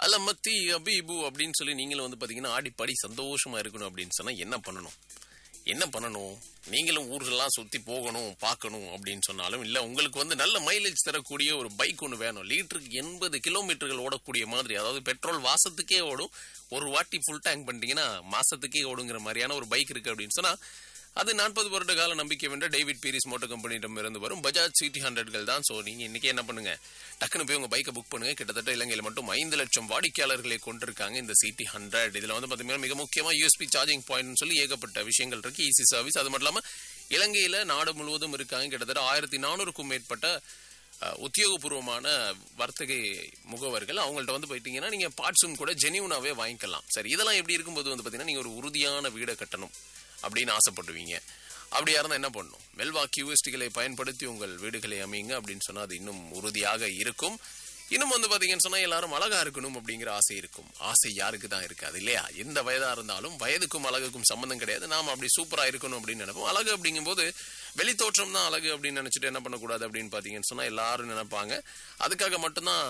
அலமத்தி அபிபு அப்படின்னு சொல்லி நீங்களும் வந்து பாத்தீங்கன்னா ஆடி பாடி சந்தோஷமா இருக்கணும் அப்படின்னு சொன்னா என்ன பண்ணணும் என்ன பண்ணணும் நீங்களும் ஊர்களெல்லாம் சுத்தி போகணும் பார்க்கணும் அப்படின்னு சொன்னாலும் இல்ல உங்களுக்கு வந்து நல்ல மைலேஜ் தரக்கூடிய ஒரு பைக் ஒன்று வேணும் லிட்டருக்கு எண்பது கிலோமீட்டர்கள் ஓடக்கூடிய மாதிரி அதாவது பெட்ரோல் வாசத்துக்கே ஓடும் ஒரு வாட்டி ஃபுல் டேங்க் பண்ணிட்டீங்கன்னா மாசத்துக்கே ஓடுங்கிற மாதிரியான ஒரு பைக் இருக்கு அப்படின்னு சொன்னா அது நாற்பது வருட கால நம்பிக்கை வென்ற டேவிட் பீரிஸ் மோட்டர் கம்பெனியிடம் இருந்து வரும் பஜாஜ் சிடி ஹண்ட்ரட்கள் தான் ஸோ நீங்க இன்னைக்கு என்ன பண்ணுங்க டக்குன்னு போய் உங்க பைக்கை புக் பண்ணுங்க கிட்டத்தட்ட இலங்கையில் மட்டும் ஐந்து லட்சம் வாடிக்கையாளர்களை கொண்டிருக்காங்க இந்த சிடி ஹண்ட்ரட் இதுல வந்து பாத்தீங்கன்னா மிக முக்கியமா யூஎஸ்பி சார்ஜிங் பாயிண்ட் சொல்லி ஏகப்பட்ட விஷயங்கள் இருக்கு ஈஸி சர்வீஸ் அது மட்டும் இல்லாம இலங்கையில நாடு முழுவதும் இருக்காங்க கிட்டத்தட்ட ஆயிரத்தி நானூறுக்கும் மேற்பட்ட அஹ், உத்தியோகபூர்வமான வர்த்தக முகவர்கள் அவங்கள்ட்ட வந்து போயிட்டீங்கன்னா நீங்க பார்ட்ஸும் கூட ஜெனியூனாவே வாங்கிக்கலாம் சரி இதெல்லாம் எப்படி இருக்கும்போது வந்து பாத்தீங்கன்னா நீங்க ஒரு உறுதியான வீடை கட்டணும் அப்படின்னு ஆசைப்படுவீங்க அப்படியா இருந்தா என்ன பண்ணணும் மெல்வா கியூஎஸ்டிகளை பயன்படுத்தி உங்கள் வீடுகளை அமையுங்க அப்படின்னு சொன்னா அது இன்னும் உறுதியாக இருக்கும் இன்னும் வந்து பாத்தீங்கன்னு சொன்னா எல்லாரும் அழகா இருக்கணும் அப்படிங்கிற ஆசை இருக்கும் ஆசை யாருக்கு தான் இருக்காது இல்லையா எந்த வயதா இருந்தாலும் வயதுக்கும் அழகுக்கும் சம்பந்தம் கிடையாது நாம அப்படி சூப்பரா இருக்கணும் அப்படின்னு நினைப்போம் அழகு அப்படிங்கும்போது வெளித்தோற்றம் தான் அழகு அப்படின்னு நினைச்சிட்டு என்ன பண்ணக்கூடாது அப்படின்னு பாத்தீங்கன்னு சொன்னா எல்லாரும் நினைப்பாங்க அதுக்காக மட்டும்தான்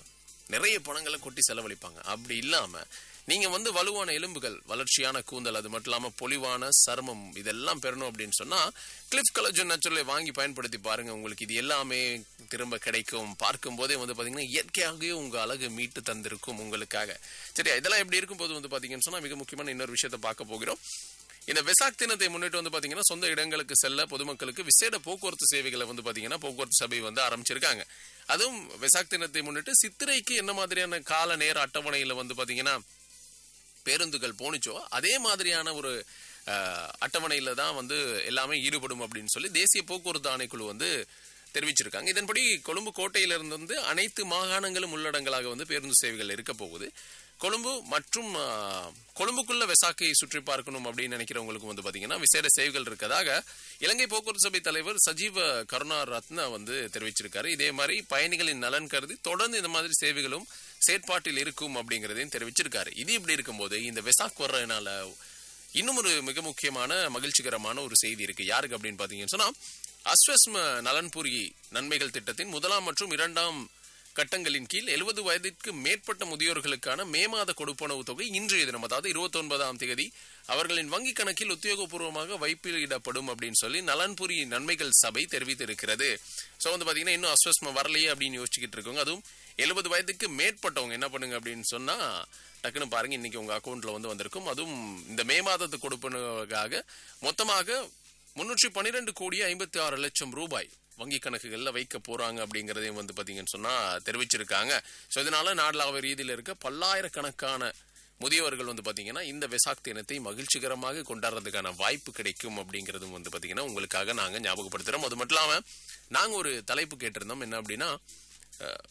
நிறைய பணங்களை கொட்டி செலவழிப்பாங்க அப்படி இல்லாம நீங்க வந்து வலுவான எலும்புகள் வளர்ச்சியான கூந்தல் அது மட்டும் இல்லாம பொலிவான சருமம் இதெல்லாம் பெறணும் அப்படின்னு சொன்னா கிளிஃப் கலஜன் நேச்சுரலை வாங்கி பயன்படுத்தி பாருங்க உங்களுக்கு இது எல்லாமே திரும்ப கிடைக்கும் பார்க்கும் போதே வந்து பாத்தீங்கன்னா இயற்கையாகவே உங்க அழகு மீட்டு தந்திருக்கும் உங்களுக்காக சரியா இதெல்லாம் எப்படி இருக்கும்போது வந்து பாத்தீங்கன்னு சொன்னா மிக முக்கியமான இன்னொரு விஷயத்தை பார்க்க போகிறோம் இந்த வெசாக் தினத்தை முன்னிட்டு வந்து பாத்தீங்கன்னா சொந்த இடங்களுக்கு செல்ல பொதுமக்களுக்கு விசேட போக்குவரத்து சேவைகளை வந்து பாத்தீங்கன்னா போக்குவரத்து சபை வந்து ஆரம்பிச்சிருக்காங்க அதுவும் வெசாக் தினத்தை முன்னிட்டு சித்திரைக்கு என்ன மாதிரியான கால நேர அட்டவணையில வந்து பாத்தீங்கன்னா பேருந்துகள் போணுச்சோ அதே மாதிரியான ஒரு அஹ், அட்டவணையில தான் வந்து எல்லாமே ஈடுபடும் அப்படின்னு சொல்லி தேசிய போக்குவரத்து ஆணைக்குழு வந்து தெரிவிச்சிருக்காங்க இதன்படி கொழும்பு கோட்டையிலிருந்து வந்து அனைத்து மாகாணங்களும் உள்ளடங்கலாக வந்து பேருந்து சேவைகள் இருக்க போகுது கொழும்பு மற்றும் அஹ், கொழும்புக்குள்ள வெசாக்கை சுற்றி பார்க்கணும் அப்படின்னு நினைக்கிறவங்களுக்கு வந்து பாத்தீங்கன்னா விசேட சேவைகள் இருக்கதாக இலங்கை போக்குவரத்து சபை தலைவர் சஜீவ கருணா ரத்ன வந்து தெரிவிச்சிருக்காரு இதே மாதிரி பயணிகளின் நலன் கருதி தொடர்ந்து இந்த மாதிரி சேவைகளும் செயற்பாட்டில் இருக்கும் அப்படிங்கறதையும் தெரிவிச்சிருக்காரு இது இப்படி இருக்கும்போது இந்த வெசாக் வர்றதுனால இன்னும் ஒரு மிக முக்கியமான மகிழ்ச்சிகரமான ஒரு செய்தி இருக்கு யாருக்கு அப்படின்னு பாத்தீங்கன்னு சொன்னா அஸ்வஸ்ம நலன்புரி நன்மைகள் திட்டத்தின் முதலாம் மற்றும் இரண்டாம் கட்டங்களின் கீழ் எழுபது வயதிற்கு மேற்பட்ட முதியோர்களுக்கான மே மாத கொடுப்பனவு தொகை இன்றைய தினம் அதாவது இருபத்தி ஒன்பதாம் தேதி அவர்களின் வங்கி கணக்கில் உத்தியோகபூர்வமாக வைப்பிலிடப்படும் அப்படின்னு சொல்லி நலன்புரி நன்மைகள் சபை தெரிவித்திருக்கிறது சோ வந்து பாத்தீங்கன்னா இன்னும் அஸ்வஸ்ம வரலையே அப்படின்னு யோசிச்சுக்கிட்டு இருக்கவங்க அதுவும் எழுபது வயதுக்கு மேற்பட்டவங்க என்ன பண்ணுங்க அப்படின்னு சொன்னா டக்குன்னு பாருங்க இன்னைக்கு உங்க அக்கௌண்ட்ல வந்து வந்திருக்கும் அதுவும் இந்த மே மாதத்து கொடுப்பனவுக்காக மொத்தமாக முன்னூற்றி பன்னிரெண்டு கோடி ஐம்பத்தி ஆறு லட்சம் ரூபாய் வங்கி கணக்குகள்ல வைக்க போறாங்க அப்படிங்கறதையும் வந்து பாத்தீங்கன்னு சொன்னா தெரிவிச்சிருக்காங்க சோ இதனால நாடளாவ ரீதியில இருக்க பல்லாயிரக்கணக்கான முதியவர்கள் வந்து பாத்தீங்கன்னா இந்த வெசாக் தினத்தை மகிழ்ச்சிகரமாக கொண்டாடுறதுக்கான வாய்ப்பு கிடைக்கும் அப்படிங்கறதும் வந்து பாத்தீங்கன்னா உங்களுக்காக நாங்க ஞாபகப்படுத்துறோம் அது மட்டும் இல்லாம நாங்க ஒரு தலைப்பு கேட்டிருந்தோம் என்ன அப்படின்னா அஹ்,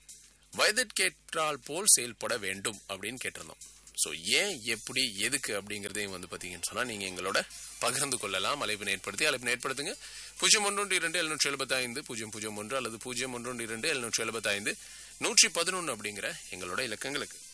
வயதிற்கேற்றால் போல் செயல்பட வேண்டும் அப்படின்னு கேட்டிருந்தோம் ஸோ ஏன் எப்படி எதுக்கு அப்படிங்கிறதையும் வந்து பார்த்தீங்கன்னு சொன்னால் நீங்கள் எங்களோட பகிர்ந்து கொள்ளலாம் அழைப்பினை ஏற்படுத்தி அழைப்பினை ஏற்படுத்துங்க பூஜ்ஜியம் ஒன்று இரண்டு எழுநூற்றி எழுபத்தைந்து பூஜ்ஜியம் பூஜ்ஜியம் ஒன்று அல்லது பூஜ்ஜியம் ஒன்று இரண்டு எழுநூற்றி எழுபத்தைந்து நூற்றி பதினொன்று அப்படிங்கிற எங்களோட இலக்கங்களுக்கு